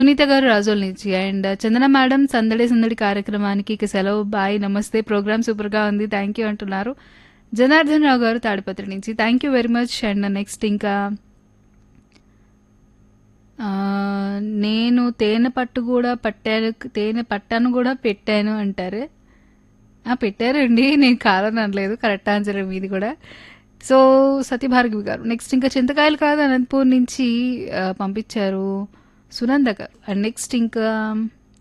సునీత గారు రాజోల్ నుంచి and Chandana madam సందడి సందడి కార్యక్రమానికి ఇక సెలవు బాయ్ నమస్తే ప్రోగ్రామ్ సూపర్ గా ఉంది థ్యాంక్ యూ అంటున్నారు జనార్దన్ రావు గారు తాడిపత్రి నుంచి thank you very much and next ఇంకా ఆ, నేను తేనె పట్టు కూడా పట్టాను తేనె పట్టాను కూడా పెట్టాను అంటారు ఆ, పెట్టారండి నేను కాదని అనలేదు కరెక్ట్ ఆన్సర్ మీది కూడా సో సత్యభార్గవి గారు నెక్స్ట్ ఇంకా చింతకాయలు కాదు అనంతపూర్ నుంచి ఆ, పంపించారు సునంద గారు అండ్ నెక్స్ట్ ఇంకా